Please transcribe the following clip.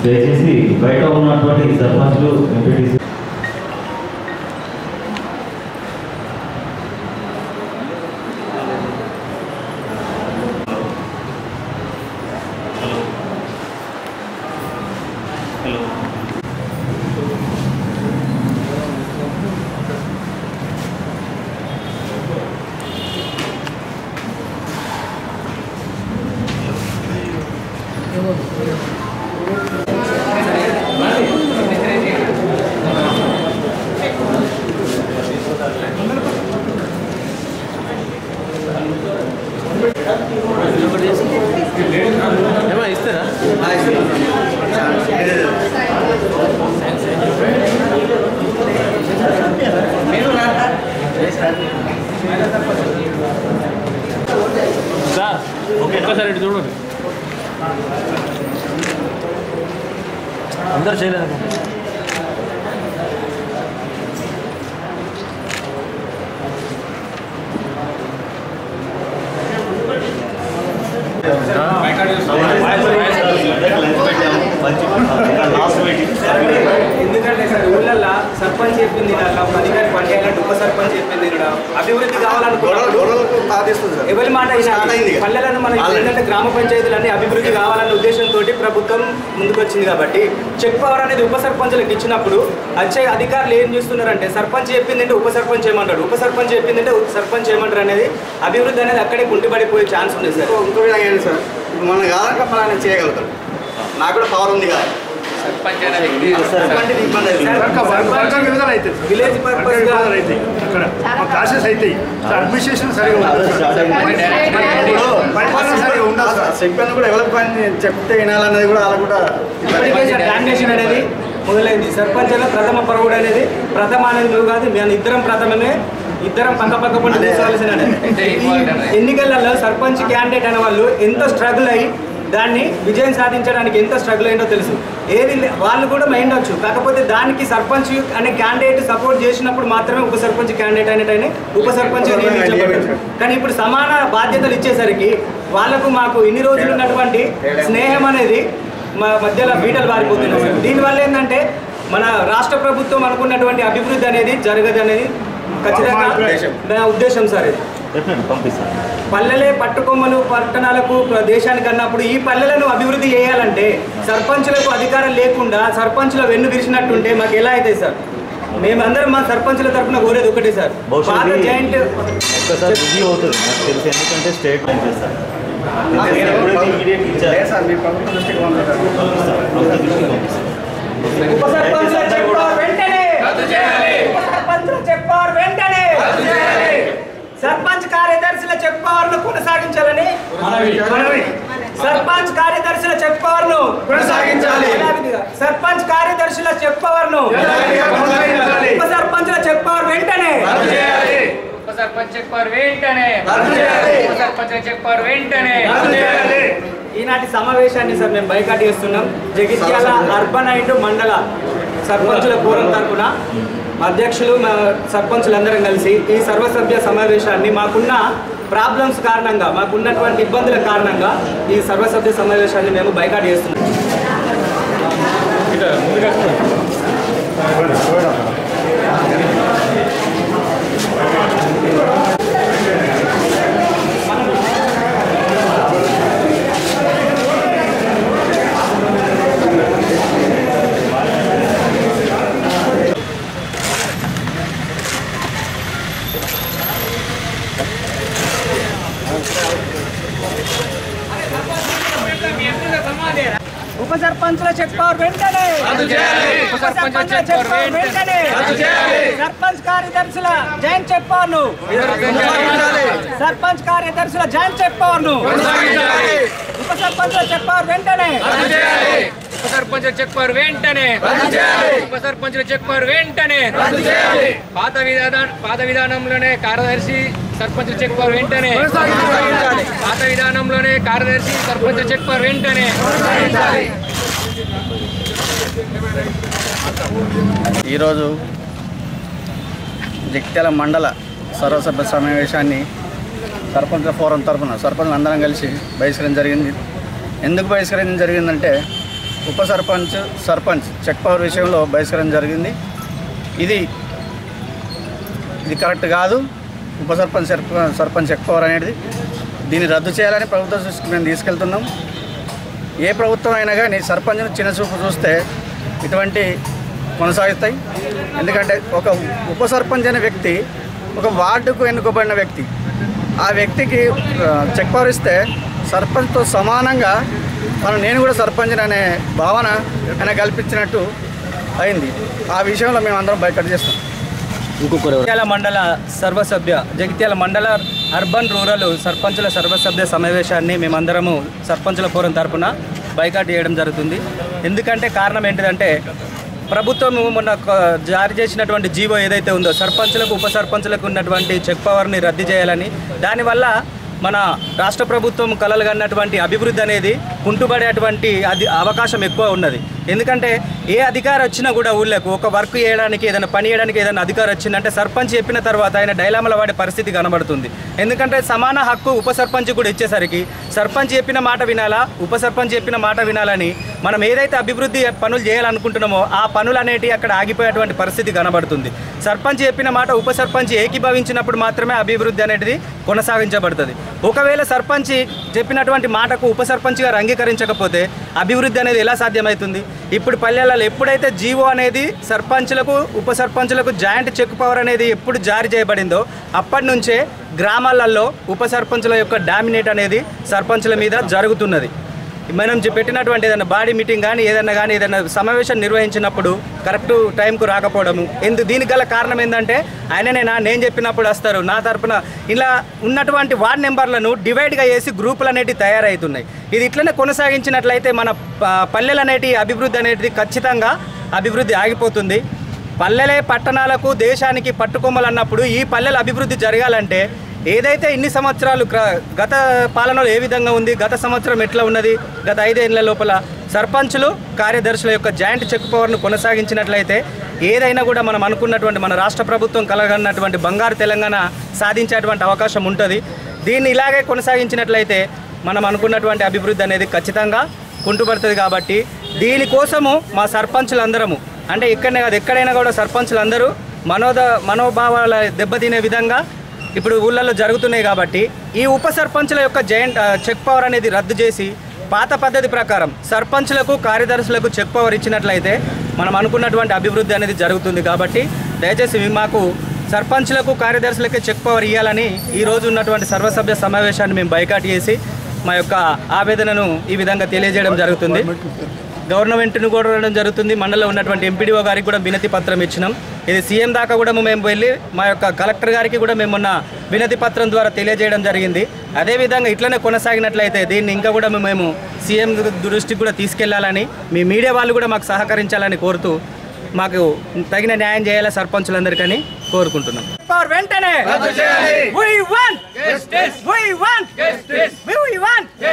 దయచేసి బయట ఉన్నటువంటి సర్పంచ్లు ఎంపీటీసీ సార్ ఒక్కసారి ఇటు చూడండి అందరు చేయలేదు ఎందుకంటే సార్ ఊళ్ళల్లో సర్పంచ్ చెప్పింది నాకు అధికారి పనిచేయాలంటే ఉప సర్పంచ్ చెప్పింది ఇక్కడ అభివృద్ధి కావాలనుకున్నప్పుడు ఎవరి మాట వినాలి? పల్లెలను మనకి ఏంటంటే గ్రామ పంచాయతీలన్నీ అభివృద్ధి కావాలనే ఉద్దేశంతో ప్రభుత్వం ముందుకొచ్చింది కాబట్టి చెక్ పవర్ అనేది ఉప సర్పంచ్లకు ఇచ్చినప్పుడు వచ్చే అధికారులు ఏం చేస్తున్నారంటే సర్పంచ్ చెప్పింది అంటే ఉప సర్పంచ్ ఏమంటాడు ఉప సర్పంచ్ చెప్పింది అంటే సర్పంచ్ ఏమంటారు అనేది అభివృద్ధి అనేది అక్కడే కుంటిపడిపోయే ఛాన్స్ ఉంది సార్ ఇంకో విధంగా ఏంటి సార్ ఇప్పుడు మనం కాదంటే మనం ఆయన చేయగలుగుతాడు నాకు కూడా పవర్ ఉంది కదా సర్పంచ్కి ఇబ్బంది అవుతుంది విలేజ్ పర్పస్ గా క్లాసెస్ అవుతాయి అడ్మినిస్ట్రేషన్ సరిగా పరిపాలన సరిగా ఉండదు సార్ చెప్పాను కూడా ఎవరికి పని చెప్తే వినాలన్నది కూడా వాళ్ళకు కూడా ఇప్పటికే సార్ డామినేషన్ అనేది మొదలైంది సర్పంచ్ లో ప్రథమ పరుగుడు అనేది ప్రథమ అనేది నువ్వు కాదు మేము ఇద్దరం ప్రథమమే ఇద్దరం పక్క పక్క పండి కూర్చోవలసిన ఎన్నికలలో సర్పంచ్ క్యాండిడేట్ అనే వాళ్ళు ఎంతో స్ట్రగుల్ అయ్యి దాన్ని విజయం సాధించడానికి ఎంత స్ట్రగుల్ అయిందో తెలుసు ఏది లే- వాళ్ళు కూడా మైండ్ వచ్చు కాకపోతే దానికి సర్పంచ్ అనే క్యాండిడేట్ సపోర్ట్ చేసినప్పుడు మాత్రమే ఉప సర్పంచ్ క్యాండిడేట్ అనేటైనా ఉప సర్పంచ్ నియమించబడ్డాడు కానీ ఇప్పుడు సమాన బాధ్యతలు ఇచ్చేసరికి వాళ్ళకు మాకు ఇన్ని రోజులు ఉన్నటువంటి స్నేహం అనేది మా మధ్యలో బీటలు పారిపోతున్నాయి సార్ దీనివల్ల ఏంటంటే మన రాష్ట్ర ప్రభుత్వం అనుకున్నటువంటి అభివృద్ధి అనేది జరగదు అనేది ఖచ్చితంగా నా ఉద్దేశం సార్ ఇది డెఫినెట్ పంపిస్తాను పల్లెలే పట్టుకొమ్మలు పట్టణాలకు దేశానికి అన్నప్పుడు ఈ పల్లెలను అభివృద్ధి చేయాలంటే సర్పంచులకు అధికారం లేకుండా సర్పంచుల వెన్ను విరిచినట్టుంటే మాకు ఎలా అవుతాయి సార్ మేమందరం మా సర్పంచుల తరఫున కోరేది ఒకటే సార్ పాత భవిష్యత్తు జాయింట్ ఒక్కసారి రివ్యూ అవుతుంది నాకు తెలిసి ఎందుకంటే స్టేట్ లైన్ చేస్తారు ఎప్పుడైతే ఇమీడియట్ ఇచ్చారు లేదు సార్ మీ ప్రభుత్వం దృష్టికి పంపిస్తారు ప్రభుత్వ దృష్టికి పంపిస్తారు ఉప సర్పంచుల చెక్ పవర్ వెంటనే ఉప సర్పంచుల చెక్ పవర్ వెంటనే సర్పంచ్ కార్యదర్శుల చెక్ పవర్ ను కొనసాగించాలని మనవి. సర్పంచ్ కార్యదర్శుల చెక్ పవర్ ను కొనసాగించాలి. యథావిధిగా. సర్పంచ్ కార్యదర్శుల చెక్ పవర్ ను కొనసాగించాలి. ఉప సర్పంచుల చెక్ పవర్ వెంటనే ఉప సర్పంచ్ చెక్ పవర్ వెంటనే ఉప సర్పంచ్ చెక్ పవర్ వెంటనే ఈనాటి సమావేశాన్ని సార్ మేము బైకాట్ చేస్తున్నాం జగిత్యాల అర్బన్ అండ్ మండల సర్పంచుల పూర్వం తరపున అధ్యక్షులు మా సర్పంచులందరం కలిసి ఈ సర్వసభ్య సమావేశాన్ని మాకున్న ప్రాబ్లమ్స్ కారణంగా మాకున్నటువంటి ఇబ్బందుల కారణంగా ఈ సర్వసభ్య సమావేశాన్ని మేము బైకాట్ చేస్తున్నాం ఉప సర్పంచుల చెక్ పవర్ వెంటనే ఉప సర్పంచుల చెక్ పవర్ వెంటనే సర్పంచ్ కార్యదర్శుల జాయింట్ చెక్ పవర్ ను సర్పంచ్ కార్యదర్శుల జాయింట్ చెక్ పవర్ ను ఉప సర్పంచుల చెక్ పవర్ వెంటనే ఉప సర్పంచ్ చెక్ పవర్ వెంటనే ఉప సర్పంచ్ చెక్ పవర్ వెంటనే పాత విధానం పాత విధానంలోనే కార్యదర్శి సర్పంచ్ చెక్ పవర్ వెంటనే పాత విధానంలోనే కార్యదర్శి సర్పంచ్ చెక్ పవర్ వెంటనే ఈరోజు జగిత్యాల మండల సర్వసభ్య సమావేశాన్ని సర్పంచుల ఫోరం తరఫున సర్పంచులు అందరం కలిసి బహిష్కరించడం జరిగింది ఎందుకు బహిష్కరించడం జరిగిందంటే ఉప సర్పంచ్ సర్పంచ్ చెక్ పవర్ విషయంలో బహిష్కరణ జరిగింది ఇది ఇది కరెక్ట్ కాదు ఉప సర్పంచ్ సర్ప- సర్పంచ్ చెక్ పవర్ అనేది దీన్ని రద్దు చేయాలని ప్రభుత్వ దృష్టికి మేము తీసుకెళ్తున్నాం ఏ ప్రభుత్వం అయినా కానీ సర్పంచ్ను చిన్న చూపు చూస్తే ఇటువంటి కొనసాగుతాయి ఎందుకంటే ఒక ఉప సర్పంచ్ అనే వ్యక్తి ఒక వార్డుకు ఎన్నుకోబడిన వ్యక్తి ఆ వ్యక్తికి ఆ, చెక్ పవర్ ఇస్తే సర్పంచ్తో సమానంగా మనం నేను కూడా సర్పంచ్ అనే భావన ఆయన కల్పించినట్టు అయింది ఆ విషయంలో మేము అందరం బయటకు చేస్తాం జగిత్యాల మండల సర్వసభ్య జగిత్యాల మండల అర్బన్ రూరల్ సర్పంచుల సర్వసభ్య సమావేశాన్ని మేమందరము సర్పంచుల ఫోరం తరపున బైకాట్ చేయడం జరుగుతుంది ఎందుకంటే కారణం ఏంటిదంటే ప్రభుత్వం మొన్న ఒక జారీ చేసినటువంటి జీవో ఏదైతే ఉందో సర్పంచులకు ఉప సర్పంచులకు ఉన్నటువంటి చెక్ పవర్ని రద్దు చేయాలని దానివల్ల మన రాష్ట్ర ప్రభుత్వం కలలు కన్నటువంటి అభివృద్ధి అనేది కుంటుపడేటువంటి అది అవకాశం ఎక్కువ ఉన్నది ఎందుకంటే ఏ అధికారం వచ్చినా కూడా ఊళ్ళకు ఒక వర్క్ చేయడానికి ఏదైనా పని చేయడానికి ఏదైనా అధికారం వచ్చిందంటే సర్పంచ్ చెప్పిన తర్వాత ఆయన డైలామల వాడే పరిస్థితి కనబడుతుంది ఎందుకంటే సమాన హక్కు ఉప సర్పంచ్ కూడా ఇచ్చేసరికి సర్పంచ్ చెప్పిన మాట వినాలా ఉప సర్పంచ్ చెప్పిన మాట వినాలని మనం ఏదైతే అభివృద్ధి పనులు చేయాలనుకుంటున్నామో ఆ పనులు అనేటివి అక్కడ ఆగిపోయేటువంటి పరిస్థితి కనబడుతుంది సర్పంచ్ చెప్పిన మాట ఉప సర్పంచ్ ఏకీభవించినప్పుడు మాత్రమే అభివృద్ధి అనేది కొనసాగించబడుతుంది ఒకవేళ సర్పంచ్ చెప్పినటువంటి మాటకు ఉప సర్పంచ్ గారు అంగీకరించకపోతే అభివృద్ధి అనేది ఎలా సాధ్యమవుతుంది ఇప్పుడు పల్లెలలో ఎప్పుడైతే జీవో అనేది సర్పంచులకు ఉప సర్పంచులకు జాయింట్ చెక్ పవర్ అనేది ఎప్పుడు జారీ చేయబడిందో అప్పటి నుంచే గ్రామాలలో ఉప సర్పంచుల యొక్క డామినేట్ అనేది సర్పంచుల మీద జరుగుతున్నది మనం చె- పెట్టినటువంటి ఏదైనా బాడీ మీటింగ్ కానీ ఏదైనా కానీ ఏదైనా సమావేశం నిర్వహించినప్పుడు కరెక్ట్ టైంకు రాకపోవడము ఎందు దీనికి గల కారణం ఏంటంటే ఆయననేనా నేను చెప్పినప్పుడు వస్తారు నా తరపున ఇలా ఉన్నటువంటి వార్డ్ నెంబర్లను డివైడ్గా చేసి గ్రూపులు అనేటివి తయారవుతున్నాయి ఇది ఇట్లనే కొనసాగించినట్లయితే మన ప- పల్లెలు అనేటి అభివృద్ధి అనేది ఖచ్చితంగా అభివృద్ధి ఆగిపోతుంది పల్లెలే పట్టణాలకు దేశానికి పట్టుకొమ్మలు అన్నప్పుడు ఈ పల్లెల అభివృద్ధి జరగాలంటే ఏదైతే ఇన్ని సంవత్సరాలు క్ర- గత పాలనలో ఏ విధంగా ఉంది గత సంవత్సరం ఎట్లా ఉన్నది గత ఐదేళ్ల లోపల సర్పంచులు కార్యదర్శుల యొక్క జాయింట్ చెక్ పవర్ను కొనసాగించినట్లయితే ఏదైనా కూడా మనం అనుకున్నటువంటి మన రాష్ట్ర ప్రభుత్వం కలగన్నటువంటి బంగారు తెలంగాణ సాధించేటువంటి అవకాశం ఉంటుంది దీన్ని ఇలాగే కొనసాగించినట్లయితే మనం అనుకున్నటువంటి అభివృద్ధి అనేది ఖచ్చితంగా కుంటుపడుతుంది కాబట్టి దీనికోసము మా సర్పంచులందరము అంటే ఇక్కడనే కాదు ఎక్కడైనా కూడా సర్పంచులందరూ మనోద మనోభావాల దెబ్బతినే విధంగా ఇప్పుడు ఊళ్ళల్లో జరుగుతున్నాయి కాబట్టి ఈ ఉప సర్పంచుల యొక్క జైంట్ ఆ, చెక్ పవర్ అనేది రద్దు చేసి పాత పద్ధతి ప్రకారం సర్పంచులకు కార్యదర్శులకు చెక్ పవర్ ఇచ్చినట్లయితే మనం అనుకున్నటువంటి అభివృద్ధి అనేది జరుగుతుంది కాబట్టి దయచేసి మీ మాకు సర్పంచులకు కార్యదర్శులకే చెక్ పవర్ ఇవ్వాలని ఈ రోజు ఉన్నటువంటి సర్వసభ్య సమావేశాన్ని మేము బైకాట్ చేసి మా యొక్క ఆవేదనను ఈ విధంగా తెలియజేయడం జరుగుతుంది గవర్నమెంట్ను కూడా ఉండడం జరుగుతుంది మండలంలో ఉన్నటువంటి ఎంపీడీఓ గారికి కూడా వినతి పత్రం ఇచ్చినాం ఇది సీఎం దాకా కూడా మేము వెళ్ళి మా యొక్క కలెక్టర్ గారికి కూడా మేము మొన్న వినతి పత్రం ద్వారా తెలియజేయడం జరిగింది అదేవిధంగా ఇట్లనే కొనసాగినట్లయితే దీన్ని ఇంకా కూడా మేము సీఎం దృష్టికి కూడా తీసుకెళ్లాలని మీ మీడియా వాళ్ళు కూడా మాకు సహకరించాలని కోరుతూ మాకు తగిన న్యాయం చేయాలి సర్పంచులందరికని కోరుకుంటున్నాం పవర్ వెంటనే We want! We want! We want!